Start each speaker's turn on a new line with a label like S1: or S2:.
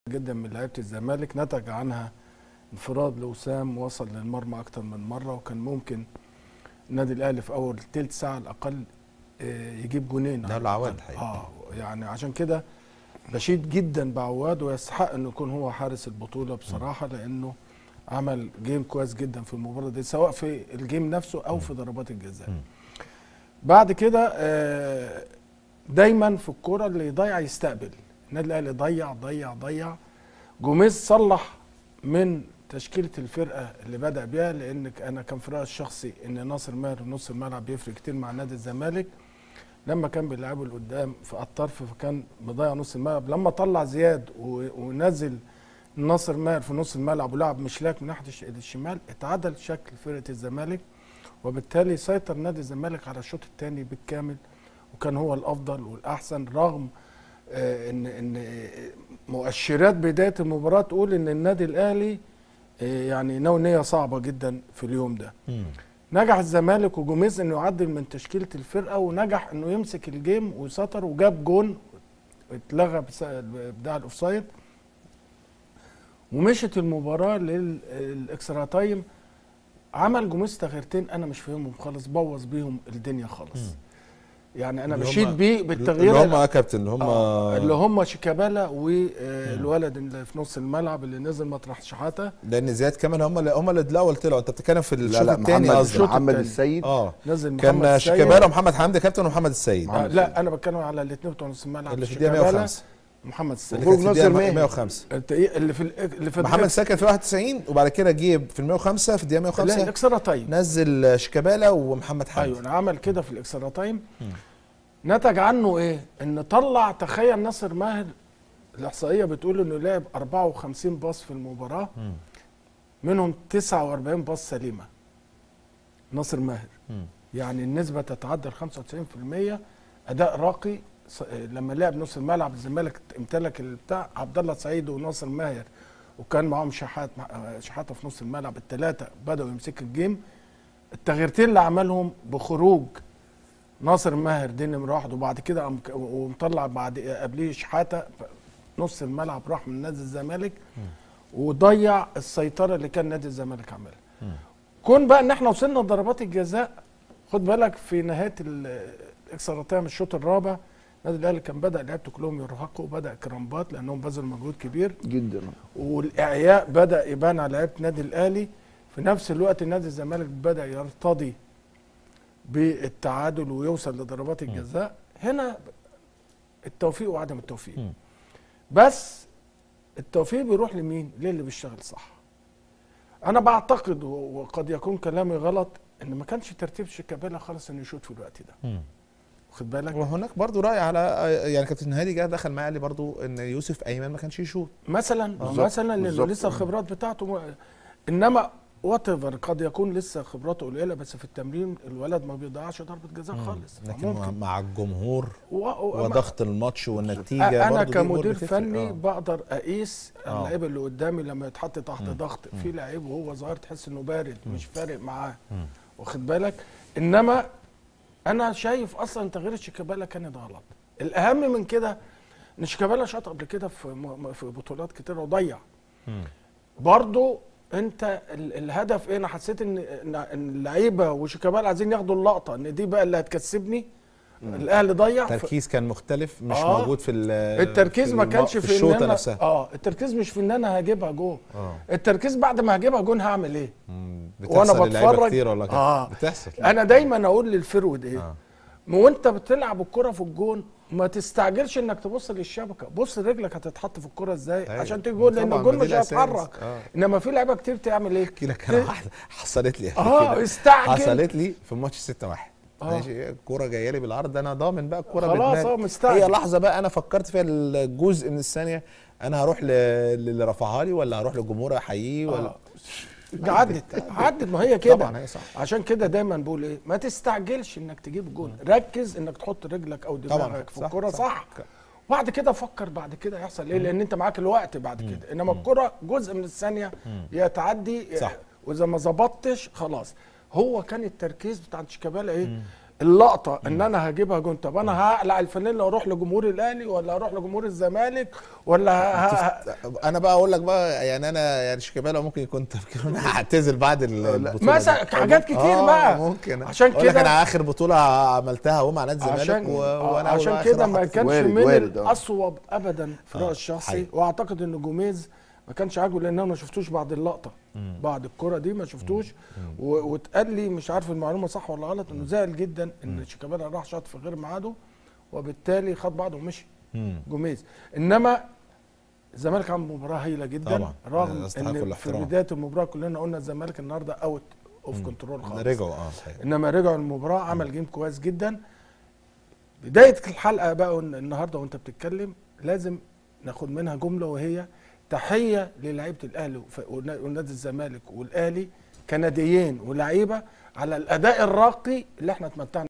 S1: جدا من لعيبه الزمالك نتج عنها انفراد لوسام وصل للمرمى اكتر من مره وكان ممكن النادي الاهلي في اول تلت ساعه على الاقل آه، يجيب جونين
S2: ده
S1: على
S2: العواد
S1: الأقل.
S2: الحقيقة.
S1: اه يعني عشان كده بشيد جدا بعواد ويستحق انه يكون هو حارس البطوله بصراحه لانه عمل جيم كويس جدا في المباراه دي سواء في الجيم نفسه او في ضربات الجزاء
S2: مم.
S1: بعد كده آه، دايما في الكوره اللي يضيع يستقبل النادي الاهلي ضيع ضيع ضيع جوميز صلح من تشكيله الفرقه اللي بدا بيها لان انا كان في رايي الشخصي ان ناصر ماهر في نص الملعب بيفرق كتير مع نادي الزمالك لما كان بيلعبوا لقدام في الطرف فكان مضيع نص الملعب لما طلع زياد و- ونزل ناصر ماهر في نص الملعب ولعب مشلاك من ناحيه الش- الشمال اتعدل شكل فرقه الزمالك وبالتالي سيطر نادي الزمالك على الشوط الثاني بالكامل وكان هو الافضل والاحسن رغم آه، ان ان آه، مؤشرات بدايه المباراه تقول ان النادي الاهلي آه، يعني ناوي نيه صعبه جدا في اليوم ده
S2: مم.
S1: نجح الزمالك وجوميز انه يعدل من تشكيله الفرقه ونجح انه يمسك الجيم وسيطر وجاب جون اتلغى بس- بتاع الاوفسايد ومشت المباراه للاكسترا تايم عمل جوميز تغييرتين انا مش فاهمهم خالص بوظ بيهم الدنيا خالص يعني انا
S2: اللي هم-
S1: بشيد بيه بالتغيير
S2: اللي هم يا كابتن اللي هم
S1: آه، اللي هم شيكابالا والولد اللي في نص الملعب اللي نزل مطرح شحاته
S2: لان زياد كمان هم اللي هم اللي الاول طلعوا انت بتتكلم في
S3: لا
S2: الشوط
S3: لا
S2: الثاني
S3: محمد
S2: قصدي
S1: الشوط
S3: محمد
S1: التاني.
S3: السيد
S2: اه
S1: نزل محمد
S2: كان
S1: السيد.
S2: شيكابالا ومحمد حمدي كابتن ومحمد السيد
S1: آه لا انا بتكلم على الاثنين بتوع نص الملعب
S2: اللي في الدقيقه
S1: شيكابالا،
S2: 105
S1: محمد السيد
S2: اللي كانت في
S3: ناصر
S2: الدقيقه
S3: ماهر.
S2: 105
S1: انت ايه اللي في ال- اللي في
S2: محمد السيد كان في 91 وبعد كده جه في ال 105 في الدقيقه
S1: لا
S2: 105
S1: الاكسترا تايم
S2: نزل شيكابالا ومحمد حمدي
S1: ايوه انا عمل كده في الاكسترا تايم نتج عنه ايه؟ ان طلع تخيل ناصر ماهر الاحصائيه بتقول انه لعب 54 باص في المباراه
S2: مم.
S1: منهم 49 باص سليمه ناصر ماهر
S2: مم.
S1: يعني النسبه تتعدى ال 95% اداء راقي ص- لما لعب نص الملعب الزمالك امتلك البتاع عبد الله سعيد وناصر ماهر وكان معاهم شحات مع- شحاته في نص الملعب الثلاثه بداوا يمسكوا الجيم التغييرتين اللي عملهم بخروج ناصر ماهر دي نمره واحد وبعد كده قام ك- ومطلع بعد قبليه شحاته نص الملعب راح من نادي الزمالك وضيع السيطره اللي كان نادي الزمالك عاملها كون بقى ان احنا وصلنا لضربات الجزاء خد بالك في نهايه ال- الاكسترا تايم الشوط الرابع النادي الاهلي كان بدا لعيبته كلهم يرهقوا بدا كرامبات لانهم بذلوا مجهود كبير
S3: جدا
S1: والاعياء بدا يبان على لعيبه النادي الاهلي في نفس الوقت نادي الزمالك بدا يرتضي بالتعادل ويوصل لضربات الجزاء هنا التوفيق وعدم التوفيق
S2: مم.
S1: بس التوفيق بيروح لمين للي بيشتغل صح انا بعتقد و- وقد يكون كلامي غلط ان ما كانش ترتيب شيكابالا خالص انه يشوط في الوقت ده
S2: مم.
S1: واخد بالك
S2: وهناك برضو راي على يعني كابتن هادي جه دخل معايا لي برضو ان يوسف ايمن ما كانش يشوط
S1: مثلا
S3: بالظبط،
S1: مثلا لانه
S3: بالظبط.
S1: لسه الخبرات بتاعته م... انما وات قد يكون لسه خبراته قليله بس في التمرين الولد ما بيضيعش ضربه جزاء خالص
S2: لكن
S1: فممكن
S2: مع الجمهور
S1: و... و...
S2: وضغط الماتش والنتيجه
S1: انا
S2: برضو دي أمور
S1: كمدير
S2: بتفرق.
S1: فني
S2: آه.
S1: بقدر اقيس
S2: آه.
S1: اللعيب اللي قدامي لما يتحط تحت
S2: مم.
S1: ضغط في لعيب وهو صغير تحس انه بارد مش فارق معاه
S2: مم.
S1: واخد بالك انما انا شايف اصلا تغيير شيكابالا كانت غلط الاهم من كده ان شيكابالا شاط قبل كده في م- في بطولات كتير وضيع
S2: مم.
S1: برضو انت ال- الهدف ايه انا حسيت ان ان إن اللعيبه وشيكابالا عايزين ياخدوا اللقطه ان دي بقى اللي هتكسبني الاهلي ضيع ف-
S2: التركيز كان مختلف مش
S1: آه.
S2: موجود في ال-
S1: التركيز
S2: في
S1: ما
S2: الم-
S1: كانش في,
S2: في الشوطه
S1: ان انا
S2: نفسها
S1: اه التركيز مش في ان انا هجيبها جون
S2: اه
S1: التركيز بعد ما هجيبها جون هعمل ايه
S2: مم.
S1: وأنا
S2: بتحصل للعيبة
S1: بتفرج-
S2: كتير ولا كده
S1: آه.
S2: بتحصل
S1: انا دايما اقول للفرود ايه
S2: آه.
S1: ما وانت بتلعب الكره في الجون ما تستعجلش انك تبص للشبكه بص رجلك هتتحط في الكره ازاي
S2: أيوة.
S1: عشان تيجي جول لان
S2: طبعاً،
S1: الجول
S2: ما دي
S1: مش
S2: الأساس.
S1: هيتحرك
S2: آه.
S1: انما في لعيبه كتير تعمل ايه
S2: احكي لك انا واحده حصلت لي
S1: اه
S2: كده.
S1: استعجل
S2: حصلت لي في ماتش 6 1
S1: آه.
S2: ماشي الكوره جايه لي بالعرض انا ضامن بقى الكوره
S1: خلاص،
S2: بدماغي.
S1: آه، مستعجل.
S2: هي لحظه بقى انا فكرت فيها الجزء من الثانيه انا هروح ل- للي رفعها لي ولا هروح للجمهور احييه ولا
S1: آه. عدت عدت ما هي كده
S2: طبعا هي صح
S1: عشان كده دايما بقول ايه ما تستعجلش انك تجيب جون ركز انك تحط رجلك او دماغك في
S2: صح،
S1: الكره
S2: صح.
S1: صح, بعد كده فكر بعد كده هيحصل ايه لان انت معاك الوقت بعد كده انما الكره جزء من الثانيه يا تعدي
S2: صح.
S1: واذا ما ظبطتش خلاص هو كان التركيز بتاع شيكابالا ايه اللقطه ان انا هجيبها جون طب انا هقلع الفانيلا واروح لجمهور الاهلي ولا اروح لجمهور الزمالك ولا ه... ه...
S2: انا بقى اقول لك بقى يعني انا يعني شيكابالا ممكن يكون تفكيره انا هعتزل بعد البطوله
S1: مثلا
S2: دي.
S1: حاجات كتير
S2: آه،
S1: بقى
S2: ممكن
S1: عشان
S2: أقول لك
S1: كده-
S2: انا اخر بطوله عملتها اهو مع نادي الزمالك
S1: عشان
S2: و...
S1: آه،
S2: وانا أول
S1: عشان
S2: بقى
S1: كده
S2: آخر
S1: ما
S2: واحد.
S1: كانش
S3: وارد-
S1: من
S3: وارد، آه.
S1: الاصوب ابدا في
S2: آه،
S1: راي الشخصي
S2: حقيقي.
S1: واعتقد ان جوميز ما كانش عاجبه لان انا ما شفتوش بعد اللقطه بعد الكره دي ما شفتوش و- واتقال لي مش عارف المعلومه صح ولا غلط انه زعل جدا ان شيكابالا راح شاط في غير ميعاده وبالتالي خد بعضه ومشي
S2: مم.
S1: جوميز انما الزمالك عمل مباراه هايله جدا
S2: طبعا.
S1: رغم
S2: يستحق كل
S1: ان في
S2: الاحترام.
S1: بدايه المباراه كلنا قلنا الزمالك النهارده اوت اوف كنترول خالص
S2: رجعوا اه صحيح
S1: انما رجعوا المباراه عمل جيم كويس جدا بدايه الحلقه بقى ون- النهارده وانت بتتكلم لازم ناخد منها جمله وهي تحيه للاعيبه الاهلي وف- ونا- ونادي الزمالك والاهلي كناديين ولاعيبه على الاداء الراقي اللي احنا اتمتعنا